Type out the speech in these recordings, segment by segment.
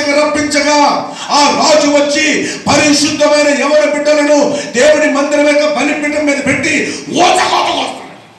బయటకు రప్పించగా ఆ రాజు వచ్చి పరిశుద్ధమైన యవన బిడ్డలను దేవుని మందిరం యొక్క బలిపీఠం మీద పెట్టి ఓచకోత కోస్తాడు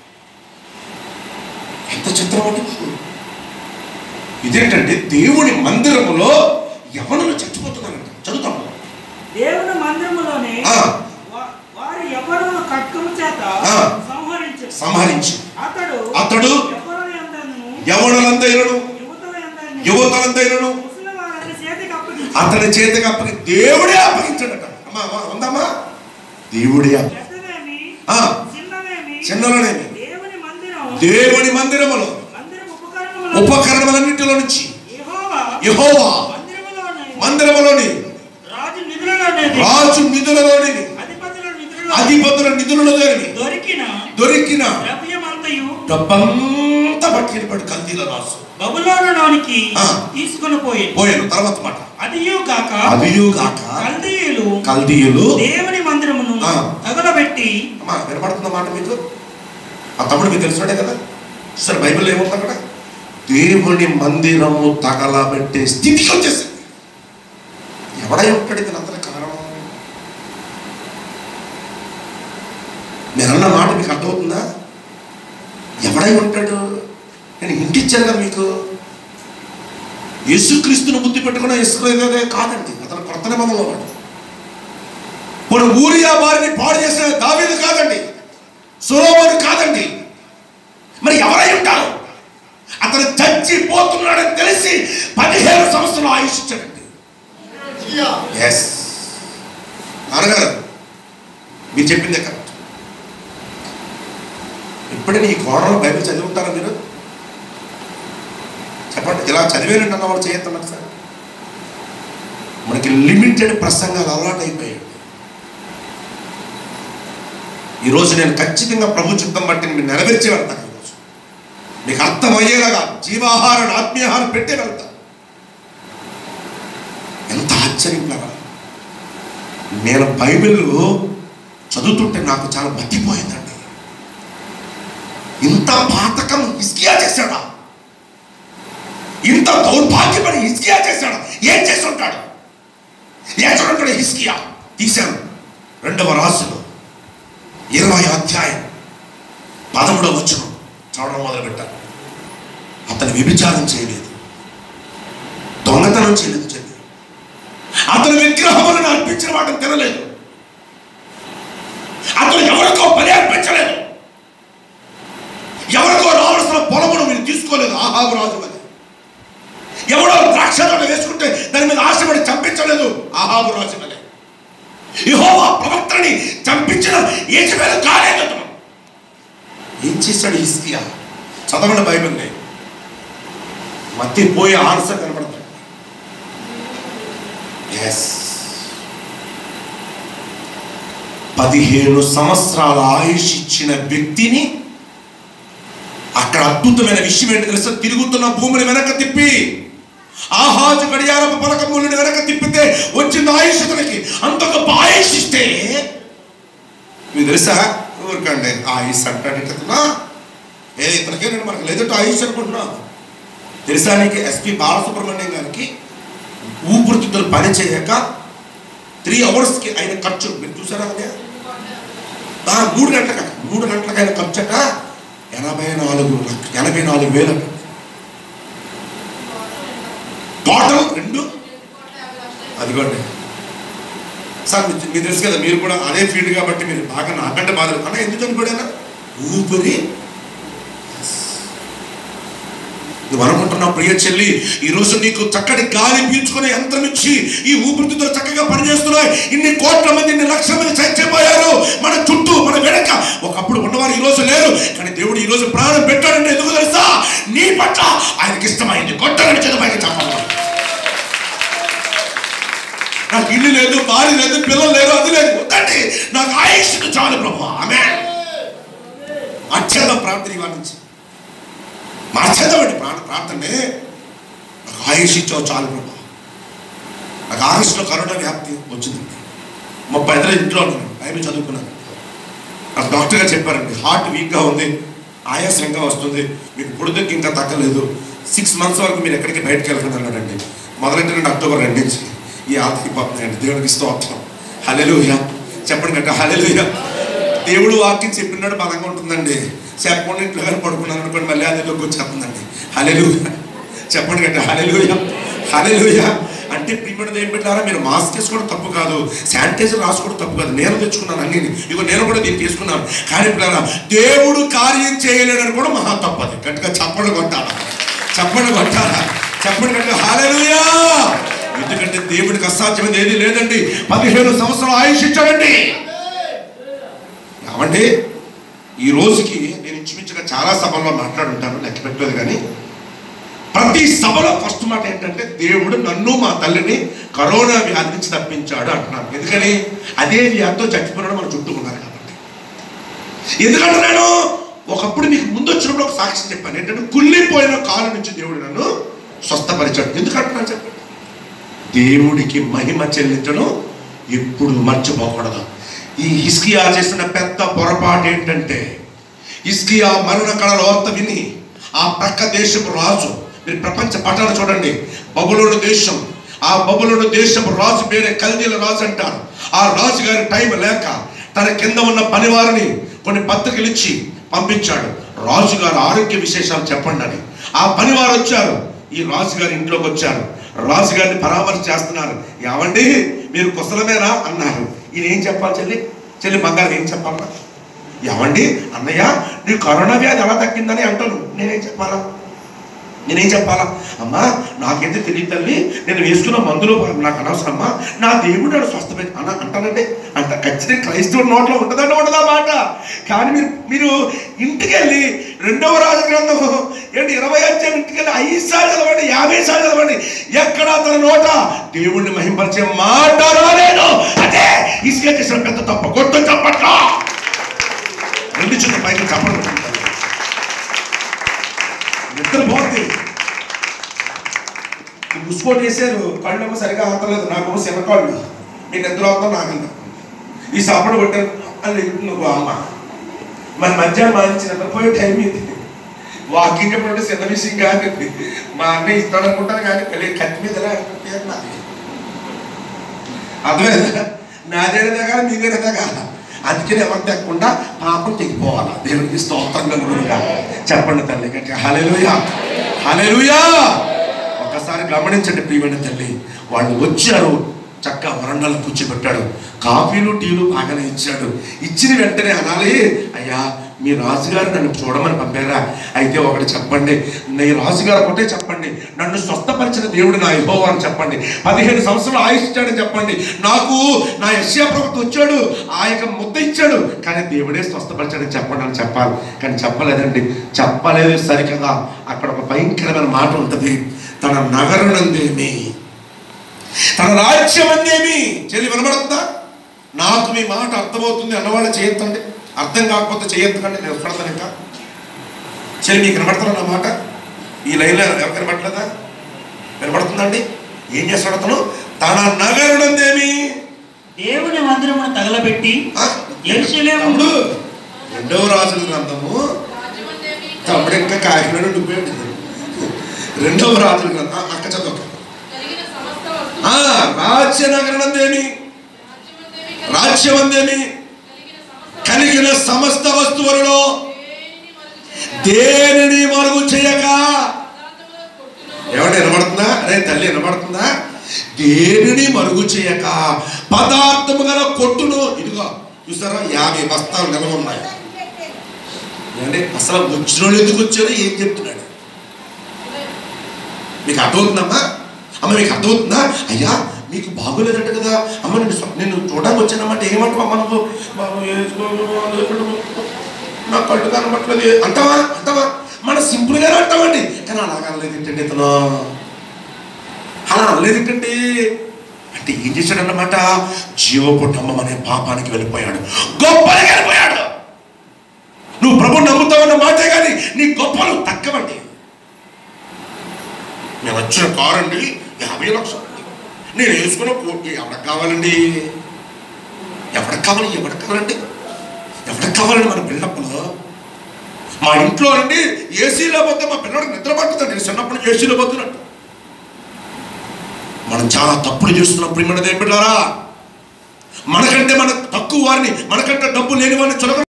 ఎంత చిత్రం అండి బాబు. ఇదేంటంటే దేవుని మందిరములో యవనులు చచ్చిపోతున్నారంట చదువుతాం దేవుని మందిరములోనే ఆ. వా- వారి ఎవరు ఖడ్గము చేత ఆ. సంహరించు సంహరించి అతడు అతడు ఎవరు ఎందను యవనులందైనను యువతుల ఎందను యువతలందైనను ముసలి వారిని చేతికి అప్పగించు అతని చేతికి అప్పగి దేవుడే అప్పగించాడట అమ్మా అమ్మా ఉందమ్మా దేవుడే అప్ప- పెద్దవేమి ఆ, చిన్నవేమి చిన్నలోనేమి దేవుని మందిరం దేవుని మందిరములో మందిరం ఉపకరణములు ఉపకరణములన్నింటిలో నుంచి యెహోవా యెహోవా మందిరములోని మందిరములోని రాజు నిధులలోనేది రాజు నిధులలోని అధిపతుల నిధులలో అధిపతుల నిధులలోని దొరికిన దొరికిన ద్రవ్యమంతయు డబ్బంతా పట్టుకెళ్ళిపడి కల్దీల రాసు బబులోనులోనికి ఆ. తీసుకుని పోయి పోయాను తర్వాత మాట అదియు కాక అదియుగాక కల్దీయులు కల్దీయులు దేవుని మందిరమును ఆ. తగలబెట్టి అమ్మా వినపడుతున్న మాట మీకు ఆ తమ్ముడు మీకు తెలిసినడే కదా సరే బైబిల్లో ఏముంది అక్కడ దేవుని మందిరము తగలబెట్టే స్థితికి వచ్చేసింది ఎవడై ఉంటాడు ఇది అంతటి కారణం నేనన్న మాట మీకు అర్థమవుతుందా ఎవడై ఉంటాడు నేను ఇంటిచ్చాను కదా మీకు యేసుక్రీస్తును బుద్ధి పెట్టుకున్న యేసుక్రీస్తుదే కాదండి అతను కొత్త నిబంధనలో వాడు ఇప్పుడు ఊరియా వారిని పాడు చేసిన దావీదు కాదండి సులోమోను కాదండి మరి ఎవరై ఉంటారు అతను చచ్చిపోతున్నాడని తెలిసి పదిహేను సంవత్సరాలు ఆయుష్ ఇచ్చాడండి ఎస్ నాన్నగారు మీరు చెప్పిందే కరెక్ట్ ఇప్పుడే ఈ కోణంలో బైబిల్ చదివి ఉంటారా మీరు చెప్పండి ఇలా చదివేనండి అన్న వాళ్ళు చేయొద్దన్నారు సార్ మనకి లిమిటెడ్ ప్రసంగాలు అలవాటు అయిపోయాయి ఈరోజు నేను ఖచ్చితంగా ప్రభు చిత్తం బట్టి మీరు నెరవేర్చి వెళ్తాను ఈరోజు మీకు అర్థమయ్యేలాగా జీవాహారం ఆత్మీయాహారం పెట్టే వెళ్తాను ఎంత ఆశ్చర్యం కదా నేను బైబిల్ చదువుతుంటే నాకు చాలా మతిపోయిందండి ఇంత పాతకం హిస్కియా చేశాడా ఇంత దౌర్భాగ్యపడి హిస్కియా చేశాడా ఏం చేసి ఉంటాడు ఎక్కడ ఉంటాడు హిస్కియా తీశాను రెండవ రాసులో ఇరవై అధ్యాయం పదమూడవ వచనం చదవడం మొదలుపెట్టాను అతను వ్యభిచారం చేయలేదు దొంగతనం చేయలేదు చెల్లి అతను విగ్రహములను అర్పించిన వాటిని తినలేదు అతను ఎవరికో బలి అర్పించలేదు ఎవరికో రావాల్సిన పొలమును మీరు తీసుకోలేదు ఆహాబు రాజు అది ఎవడో ద్రాక్ష తోట వేసుకుంటే దాని మీద ఆశపడి చంపించలేదు ఆహాబు రాజు వలె యెహోవా ప్రవక్తని చంపించిన ఏజబెలు కాలేదు అతను ఏం చేశాడు హిస్కియా చదవండి బైబిల్ని మత్తి పోయి ఆన్సర్ కనబడుతుంది ఎస్ పదిహేను సంవత్సరాల ఆయుష్ ఇచ్చిన వ్యక్తిని అక్కడ అద్భుతమైన విషయం ఏంటి తెలుసా తిరుగుతున్న భూమిని వెనక తిప్పి ఆహాజు గడియారపు పలకములను వెనక తిప్పితే వచ్చింది ఆయుష్ అతనికి అంత గొప్ప ఆయుష్ ఇస్తే మీకు తెలుసా ఊరికండి ఆయుష్ అంటాడు ఇట్లా ఏ ఇతనికే నేను మనకు లేదంటే ఆయుష్ అనుకుంటున్నా తెలుసా నీకు ఎస్పి బాలసుబ్రహ్మణ్యం గారికి ఊపిరితిత్తులు పని చేయక త్రీ అవర్స్కి ఆయన ఖర్చు మీరు చూసారా అదే ఆ, మూడు గంటలక మూడు గంటలకు ఆయన ఖర్చు అట ఎనభై నాలుగు లక్ష- ఎనభై నాలుగు వేలు అట టోటల్ రెండు అదిగోండి సార్ మీకు మీకు తెలుసు కదా మీరు కూడా అదే ఫీల్డ్ కాబట్టి మీరు బాగా నాకంటే బాధ అన్న ఎందుకు చనిపోయానా ఊపిరి నువ్వు అనుకుంటున్నావు ప్రియ చెల్లి ఈ రోజు నీకు చక్కటి గాలి పీల్చుకునే యంత్రం ఇచ్చి ఈ ఊపిరితిత్తులు చక్కగా పనిచేస్తున్నాయి ఇన్ని కోట్ల మంది ఇన్ని లక్షల మంది చచ్చిపోయారు మన చుట్టూ మన వెనక ఒకప్పుడు ఉన్నవారు ఈ రోజు లేరు కానీ దేవుడు ఈ రోజు ప్రాణం పెట్టాడంటే ఎందుకు తెలుసా నీ పట్ల ఆయనకి ఇష్టమైంది కొట్టని చదువుపైకి చెప్పాలి నాకు ఇల్లు లేదు భార్య లేదు పిల్లలు లేదు అది లేదు వద్దండి నాకు ఆయుష్కు చాలు ప్రభు ఆమె అత్యంత ప్రార్థన ఇవాళ నుంచి మార్చేద్దామండి ప్రాణ ప్రార్థనే నాకు ఆయుష్ ఇచ్చావు చాలు ప్రభు నాకు ఆగస్టులో కరోనా వ్యాప్తి వచ్చిందండి ముప్పై ఐదులో ఇంట్లో ఉన్నాను బైబిల్ చదువుకున్నాను నాకు డాక్టర్ గారు చెప్పారండి హార్ట్ వీక్గా ఉంది ఆయాసంగా వస్తుంది మీకు పుడుదకి ఇంకా తగ్గలేదు సిక్స్ మంత్స్ వరకు మీరు ఎక్కడికి బయటకు వెళ్ళకండి అన్నాడండి మొదలెట్టిన అక్టోబర్ రెండు నుంచి ఈ ఆతకిపోతుందండి దేవుడికి స్తోత్రం హలెలుయ చెప్పండి గట్ట హలెలుయ దేవుడు వాక్యం చెప్పినాడు బలంగా ఉంటుందండి చెప్పకుండా ఇంట్లో కానీ పడుకున్నాను అనుకోండి మళ్ళీ అదేలోకి వచ్చేస్తుందండి హలెలుయ చెప్పండి గట్ట హలెలుయ హలెలుయ అంటే ప్రియమైన ఏం పెట్టారా మీరు మాస్క్ వేసుకోవడం తప్పు కాదు శానిటైజర్ రాసుకోవడం తప్పు కాదు నేను తెచ్చుకున్నాను అన్ని ఇగో నేను కూడా దీన్ని తీసుకున్నాను కానీ పిల్లరా దేవుడు కార్యం చేయలేడని కూడా మహా తప్పది గట్టిగా చప్పడు కొట్టాలా చప్పడు కొట్టాలా చెప్పండి గట్టిగా హాలేలుయా ఎందుకంటే దేవుడికి అసాధ్యమైనది ఏది లేదండి పదిహేను సంవత్సరాలు ఆయుష్ ఇచ్చాడండి ఏమండి ఈ రోజుకి నేను ఇంచుమించుగా చాలా సభల్లో మాట్లాడుంటాను లెక్క పెట్టలేదు కానీ ప్రతి సభలో ఫస్ట్ మాట ఏంటంటే దేవుడు నన్ను మా తల్లిని కరోనా వ్యాధి నుంచి తప్పించాడు అంటున్నాను ఎందుకని అదే వ్యాధితో చచ్చిపోయినాడు మన చుట్టూ ఉన్నారు కాబట్టి ఎందుకంటున్నాను ఒకప్పుడు మీకు ముందు వచ్చినప్పుడు ఒక సాక్ష్యం చెప్పాను ఏంటంటే కుళ్ళిపోయిన కాలు నుంచి దేవుడు నన్ను స్వస్థపరిచాడు ఎందుకంటున్నాను చెప్పండి దేవుడికి మహిమ చెల్లించడం ఎప్పుడు మర్చిపోకూడదు ఈ హిస్కియా చేసిన పెద్ద పొరపాటు ఏంటంటే హిస్కియా మరణ కళల వార్త విని ఆ ప్రక్క దేశపు రాజు మీరు ప్రపంచ పటాలు చూడండి బబులోను దేశం ఆ బబులోను దేశపు రాజు పేరే కల్దీల రాజు అంటారు ఆ రాజు గారి టైం లేక తన కింద ఉన్న పనివారిని కొన్ని పత్రికలు ఇచ్చి పంపించాడు రాజుగారు ఆరోగ్య విశేషాలు చెప్పండి అని ఆ పనివారు వచ్చారు ఈ రాజుగారి ఇంట్లోకి వచ్చారు రాజుగారిని పరామర్శ చేస్తున్నారు ఏమండి మీరు కుశలమేనా అన్నారు ఈయన ఏం చెప్పాలి చెల్లి చెల్లి బంగారం ఏం చెప్పాలా ఏమండి అన్నయ్య నీ కరోనా వ్యాధి ఎలా తగ్గిందని అంటాను నేనేం చెప్పాలా నేనేం చెప్పాలా అమ్మా నాకైతే తెలియదు తల్లి నేను వేసుకున్న మందులు నాకు అనవసరం అమ్మా నా దేవుడు నన్ను స్వస్థపెట్టి అన్న అంటానండి అంట ఖచ్చితంగా క్రైస్తవుడి నోట్లో ఉంటుందంటే ఉండదా మాట కానీ మీరు మీరు ఇంటికి వెళ్ళి రెండవ రాజు గ్రంథం ఏంటి ఇరవై అధ్యాయం ఇంటికి వెళ్ళి ఐదు సార్లు చదవండి యాభై సార్లు చదవండి ఎక్కడ తన నోట దేవుణ్ణి మహింపరిచే మాట రాలేదు అదే ఇసుక చేసిన పెద్ద తప్ప కొట్టు చప్పట్లో రెండు చుట్టూ పైకి చప్పట్లు నిద్ర పోతుంది ముసుకోటి వేసారు కళ్ళేమో సరిగా ఆతలేదు నాకేమో శనకాళ్ళు మీ నిద్ర అవుతాం నాకు అంత ఈ సపడు కొట్టారు అని నువ్వు అమ్మ మన మధ్యాహ్నం మంచి నిద్రపోయే టైం ఇది వాకింగ్ ఎప్పుడు చిన్న విషయం కాదండి మా అన్నయ్య ఇస్తాడు అనుకుంటాను కానీ పెళ్ళి కత్తి మీద ఎలా పెట్టారు నాది అర్థమైందా నాదేడదా కాదు మీదేడదా కాదు అందుకని ఎవరు తెక్కకుండా పాపం తెగిపోవాలి దేవునికి స్తోత్రం కలుగునుగా చెప్పండి తల్లి గట్టిగా హల్లెలూయా హల్లెలూయా ఒకసారి గమనించండి ప్రియమైన తల్లి వాళ్ళు వచ్చారు చక్కగా వరండాలో కూర్చోబెట్టాడు కాఫీలు టీలు బాగానే ఇచ్చాడు ఇచ్చిన వెంటనే అనాలి అయ్యా మీ రాజుగారు నన్ను చూడమని పంపారా అయితే ఒకటి చెప్పండి నీ రాజుగారు ఒకటే చెప్పండి నన్ను స్వస్థపరిచిన దేవుడు నా యెహోవా అని చెప్పండి పదిహేను సంవత్సరాలు ఆయుష్ ఇచ్చాడని చెప్పండి నాకు నా యశ్యా ప్రవక్త వచ్చాడు ఆ యొక్క ముద్ద ఇచ్చాడు కానీ దేవుడే స్వస్థపరిచాడని చెప్పండి అని చెప్పాలి కానీ చెప్పలేదండి చెప్పలేదు సరికదా అక్కడ ఒక భయంకరమైన మాట ఉంటుంది తన నగరునందేమి తన రాజ్యం అందేమి చెల్లి వినబడుతుందా నాకు మీ మాట అర్థమవుతుంది అన్నవాళ్ళు చేయొద్దండి అర్థం కాకపోతే చేయొద్దండి నేను పడతాను ఇంకా చెల్లి మీకు వినబడతారా నా మాట ఈ లైన్లో ఎవరు వినబడలేదా వినబడుతుందండి ఏం చేస్తాడు అతను తన నగరునందేమి దేవుని మందిరమును తగలబెట్టి ఆ? యెరూషలేము తమ్ముడు రెండవ రాజుల గ్రంథము తమ్ముడు ఇంకా కాకినాడ ఉండిపోయాడు రెండవ రాజుల గ్రంథం ఆ, అక్క చదువు కలిగిన సమస్త వస్తువులు ఆ, రాజ్యనగరనందేమి రాజ్యమందేమి కలిగిన సమస్త కలిగిన సమస్త వస్తువులలో దేనిని మరుగు దేనిని మరుగు చేయక చేయక పదార్థముల కొట్టును ఏమంటే వినబడుతుందా అరే తల్లి వినబడుతుందా దేనిని మరుగు చేయక పదార్థము గల కొట్టును ఇదిగో చూసారా యాభై బస్తాలు నిల్వ ఉన్నాయి ఏమంటే అసలు వచ్చిన వాళ్ళు ఎందుకు వచ్చారో ఏం చెప్తున్నాడు మీకు అర్థమవుతుందమ్మా అమ్మ మీకు అర్థమవుతుందా అయ్యా మీకు బాగోలేదంట కదా అమ్మ నేను స్వ- నేను చూడడానికి వచ్చానమ్మంటే ఏమంటావు అమ్మ నువ్వు బాబు ఏసుకో- నా కళ్ళు కనబట్టలేదు అంటావా అంటావా మన సింపుల్గానే అంటామండి కానీ అలా అనలేదు ఏంటండి ఇతను అలా అనలేదు ఏంటండి అంటే ఏం చేశాడన్నమాట జీవపుటమ్మం అనే పాపానికి వెళ్ళిపోయాడు గొప్పగా వెళ్ళిపోయాడు నువ్వు ప్రభు నమ్ముతావన్న మాటే కానీ నీ గొప్పలు తగ్గవండి నేను వచ్చిన కారు అండి యాభై లక్షలు అండి. నేను వేసుకున్న కోటి ఎవరికి కావాలండి ఎవరికి కావాలి ఎవరికి కావాలండి ఎవరికి కావాలండి మన బిల్డప్లో మా ఇంట్లో అండి ఏసీలో పోతే మా పిల్లడికి నిద్ర పట్టుదండి చిన్నప్పటి నుంచి ఏసీలో పోతున్నట్టు మనం చాలా తప్పులు చేస్తున్నాం ప్రియమైన దేవుడారా మనకంటే మన తక్కువ వారిని మనకంటే డబ్బు లేని వారిని చులక